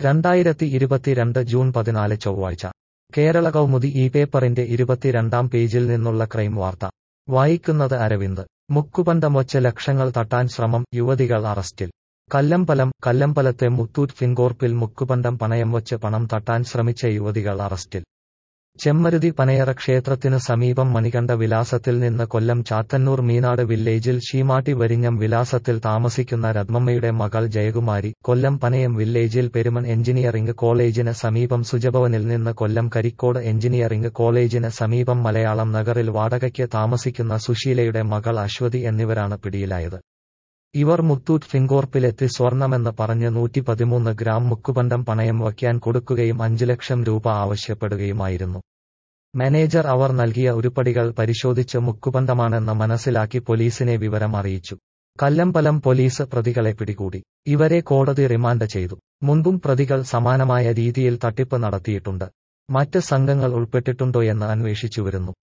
രണ്ടായിരത്തി ഇരുപത്തിരണ്ട് ജൂൺ പതിനാല് ചൊവ്വാഴ്ച കേരള കൗമുദി ഈ പേപ്പറിന്റെ ഇരുപത്തിരണ്ടാം പേജിൽ നിന്നുള്ള ക്രൈം വാർത്ത വായിക്കുന്നത് അരവിന്ദ് മുക്കുപണ്ടം വച്ച് ലക്ഷങ്ങൾ തട്ടാൻ ശ്രമം യുവതികൾ അറസ്റ്റിൽ കല്ലമ്പലം കല്ലമ്പലത്തെ മുത്തൂറ്റ് ഫിൻകോർപ്പിൽ മുക്കുപണ്ടം പണയം വച്ച് പണം തട്ടാൻ ശ്രമിച്ച യുവതികൾ അറസ്റ്റിൽ ചെമ്മരുതി പനയറ ക്ഷേത്രത്തിനു സമീപം മണികണ്ഠ വിലാസത്തിൽ നിന്ന് കൊല്ലം ചാത്തന്നൂർ മീനാട് വില്ലേജിൽ ശീമാട്ടി വരിഞ്ഞം വിലാസത്തിൽ താമസിക്കുന്ന രത്മമ്മയുടെ മകൾ ജയകുമാരി കൊല്ലം പനയം വില്ലേജിൽ പെരുമൺ എഞ്ചിനീയറിംഗ് കോളേജിന് സമീപം സുജഭവനിൽ നിന്ന് കൊല്ലം കരിക്കോട് എഞ്ചിനീയറിംഗ് കോളേജിന് സമീപം മലയാളം നഗറിൽ വാടകയ്ക്ക് താമസിക്കുന്ന സുശീലയുടെ മകൾ അശ്വതി എന്നിവരാണ് പിടിയിലായത് ഇവർ മുത്തൂറ്റ് ഫിൻകോർപ്പിലെത്തി സ്വർണമെന്ന് പറഞ്ഞ് നൂറ്റി പതിമൂന്ന് ഗ്രാം മുക്കുപണ്ടം പണയം വയ്ക്കാൻ കൊടുക്കുകയും അഞ്ചു ലക്ഷം രൂപ ആവശ്യപ്പെടുകയുമായിരുന്നു മാനേജർ അവർ നൽകിയ ഉരുപ്പടികൾ പരിശോധിച്ച് മുക്കുപണ്ടമാണെന്ന് മനസ്സിലാക്കി പോലീസിനെ വിവരം അറിയിച്ചു കല്ലമ്പലം പോലീസ് പ്രതികളെ പിടികൂടി ഇവരെ കോടതി റിമാൻഡ് ചെയ്തു മുൻപും പ്രതികൾ സമാനമായ രീതിയിൽ തട്ടിപ്പ് നടത്തിയിട്ടുണ്ട് മറ്റ് സംഘങ്ങൾ ഉൾപ്പെട്ടിട്ടുണ്ടോയെന്ന് അന്വേഷിച്ചുവരുന്നു